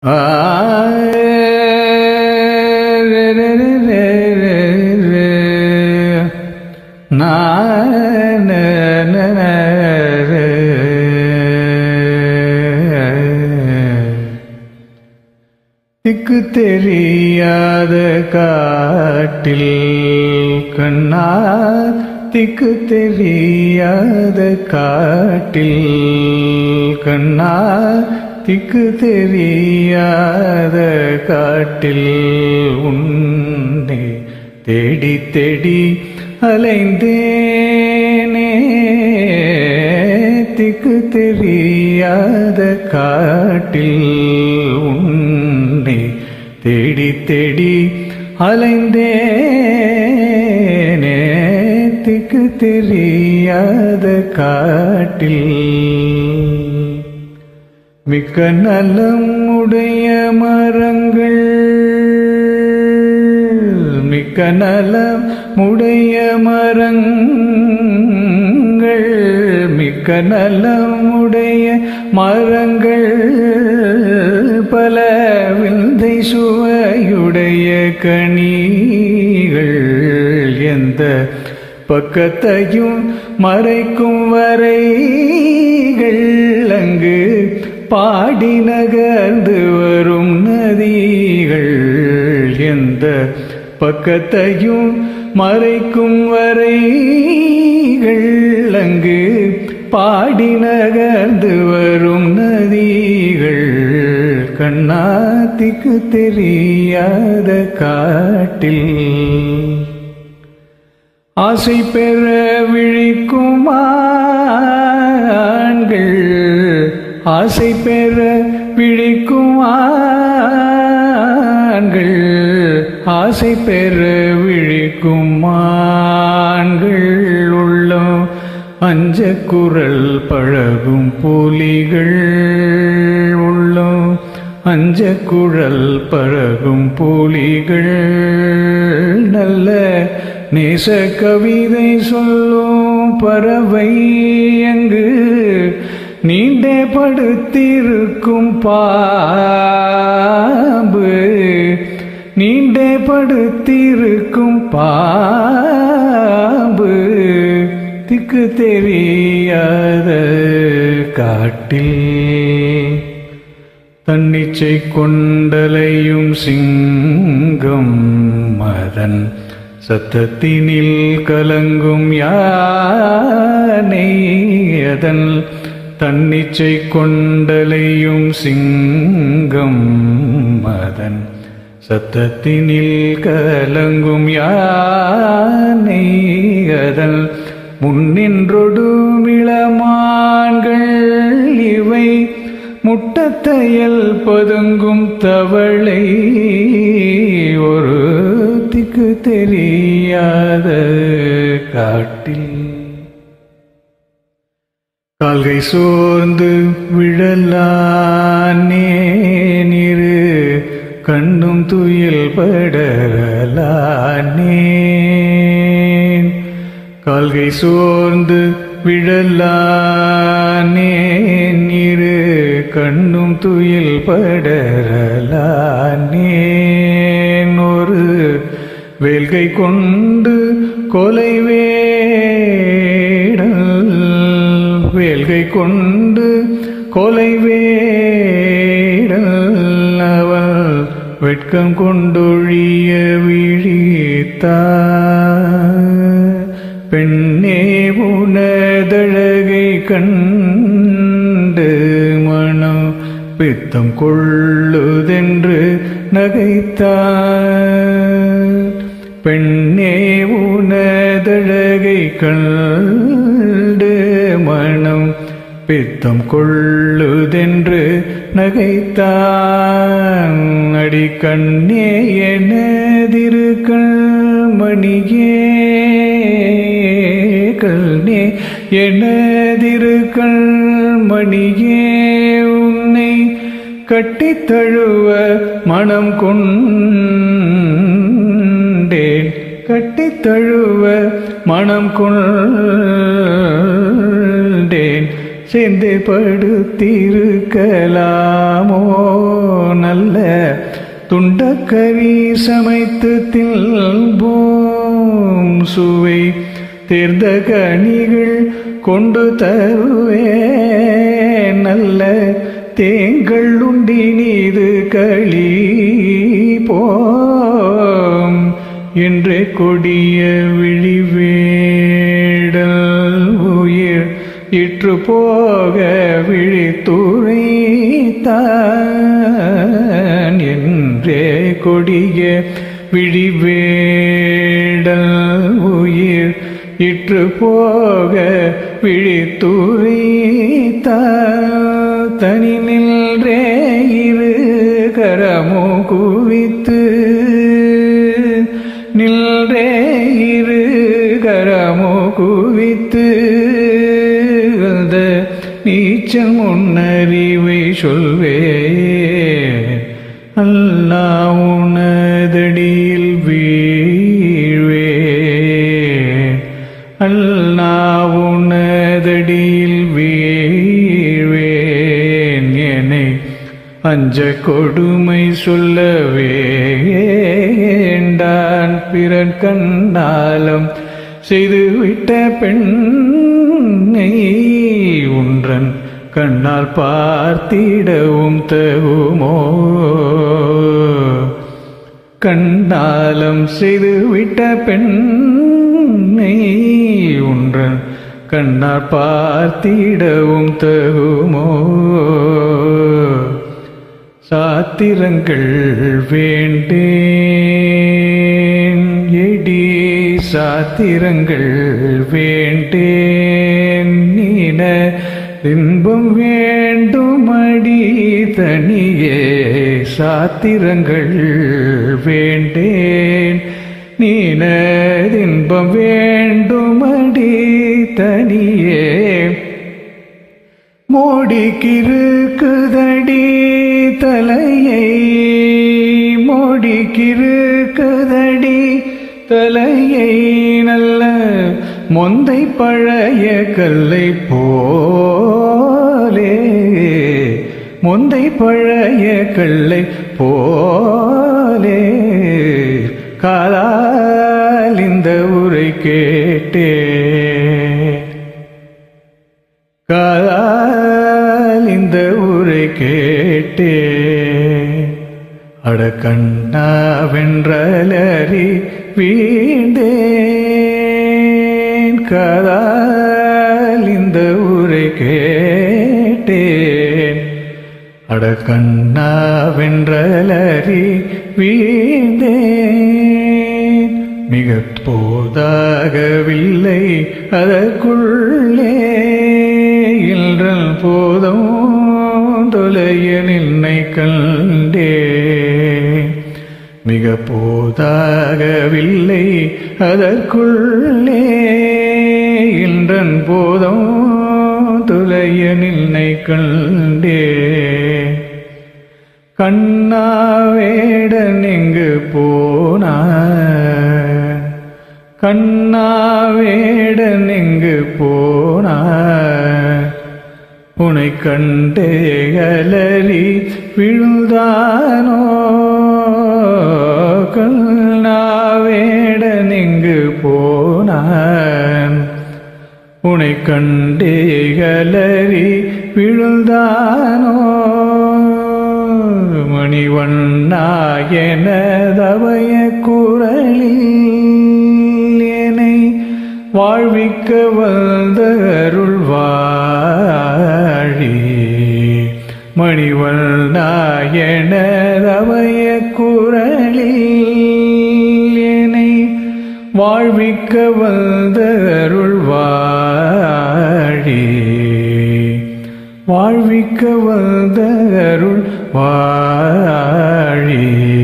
ஆ ரே ரே ரே ரே ரே நா ந ந ந ரே. திக்கு தெரியாத காட்டில் கண்ணா திக்கு தெரியாத காட்டில் கண்ணா திக்கு தெரியாத காட்டில் உன்னை தேடி தேடி அலைந்தேனே திக்கு தெரியாத காட்டில் உன்னை தேடி தேடி அலைந்தேனே திக்கு தெரியாத காட்டில் மிக்க நலம் உடைய மரங்கள் மிக்க நலம் உடைய மரங்கள் மிக்க நலம் உடைய மரங்கள் பல விந்தை சுவையுடைய கனிகள் எந்த பக்கத்தையும் மறைக்கும் வரைகள் அங்கு பாடி நகர்ந்து வரும் நதிகள் எந்த பக்கத்தையும் மறைக்கும் வரைகள் அங்கு பாடி நகர்ந்து வரும் நதிகள் கண்ணாத்திக்கு தெரியாத காட்டில் ஆசை பெற விழிக்கும் ஆண்கள் ஆசை பெற விழிக்கும் ஆண்கள் ஆசை பெற விழிக்கும் ஆண்கள் உள்ளம் அஞ்ச குரல் பழகும் புலிகள் உள்ளம் அஞ்ச குழல் பழகும் புலிகள் நல்ல நேச கவிதை சொல்லும் பறவை அங்கு நீண்டே படுத்திருக்கும் பாம்பு நீண்டே படுத்திருக்கும் பாம்பு திக்கு தெரியாத காட்டில் தன்னிச்சை கொண்டலையும் சிங்கம் மதன் சத்தத்தினில் கலங்கும் யானை அதன் தன்னிச்சை கொண்டலையும் சிங்கம் மதன் சத்தத்தினில் கலங்கும் யானை அதன் முன்னின்றொடு இளமான்கள் இவை முட்டத்தையல் பதுங்கும் தவளை ஒரு திக்கு தெரியாத காட்டில் கால்கை சோர்ந்து விழலானே நிறு கண்ணும் துயில் படலானே கால்கை சோர்ந்து விழலானே நிறு கண்ணும் துயில் படலானேன் ஒரு வேல்கை கொண்டு கொலை வேடல் வேல்கை கொண்டு கொலை வேடல் அவள் வெட்கம் கொண்டொழிய விழித்தார் பெண்ணே உனதழகை கண்டு மனம் பித்தம் கொள்ளுதென்று நகைத்தார் பெண்ணே உனதழகை கண்டு மனம் பித்தம் கொள்ளுதென்று நகைத்தான் அடி கண்ணே எனதிரு கண்மணியே கண்ணே எனதிரு கண்மணியே உன்னை கட்டித் தழுவ மனம் கொண்டேன் கட்டித் தழுவ மனம் கொண்டேன் சேர்ந்து படுத்திருக்கலாமோ நல்ல துண்டக்கறி சமைத்து தில்போம் சுவை தேர்ந்த கனிகள் கொண்டு தருவே நல்ல தேங்கள் உண்டி நீது களி போம் என்றே கொடிய விழிவேடல் உயிர் இற்று போக விழித்துரைத்தான் என்றே கொடிய விழிவேடல் உயிர் இற்று போக விழித்துரைத்தான் தனி நின்றே இரு கரமோ குவித்து நின்றே இரு கரமோ குவித்து அந்த நீச்சல் முன்னறிவை சொல்வே அல்லா உனதடியில் வீழ்வே அல்லா உனதடியில் வீழ்வேன் என்னை அஞ்ச கொடுமை சொல்ல வேண்டான் பிறன் கண்டாலும் செய்துவிட்ட பெண்ணை உன்றன் கண்ணால் பார்த்திடவும் தகுமோ கண்ணாலம் செய்துவிட்ட பெண்ணை உன்றன் கண்ணால் பார்த்திடவும் தகுமோ சாத்திரங்கள் வேண்டேன் எடி சாத்திரங்கள் வேண்டேன் நீன இன்பம் வேண்டுமடி தனியே சாத்திரங்கள் வேண்டேன் நீன இன்பம் வேண்டுமடி தனியே மோடிக்கிருக்குதடி தலையை மோடிக்கிருக்குதடி தலையை நல்ல மொந்தை பழைய கல்லை போலே மொந்தை பழைய கல்லை போலே காலால் இந்த உரை கேட்டே காலால் இந்த ஊரை கேட்டே அடக்கண்ணா வென்றலறி வீண்டேன் காலால் இந்த ஊரை கேட்டேன் அடக்கண்ணா வென்றலறி வீண்டேன் மிக போதாகவில்லை அதற்குள்ளே இன்றல் போதும் தொலைய நின்னை கண்டே மிக போதாகவில்லை அதற்குள்ளே இன்றன் போதும் தொலைய நின்னை கண்டே கண்ணாவேடன் எங்கு போனான் கண்ணாவேடன் எங்கு போனான் உனை கண்டே அலறி விழுந்தானோ கண்ணாவேடன் எங்கு போனான் உனை கண்டே அலறி விழுந்தானோ மணிவண்ணாயனதவய குரலில் என்னை வாழ்விக்க வந்த அருள்வாழி மணிவண்ணாயனதவய குரலில் என்னை வாழ்விக்க வந்த அருள்வாழி வாழ்விக்க வந்த அருள் வாழி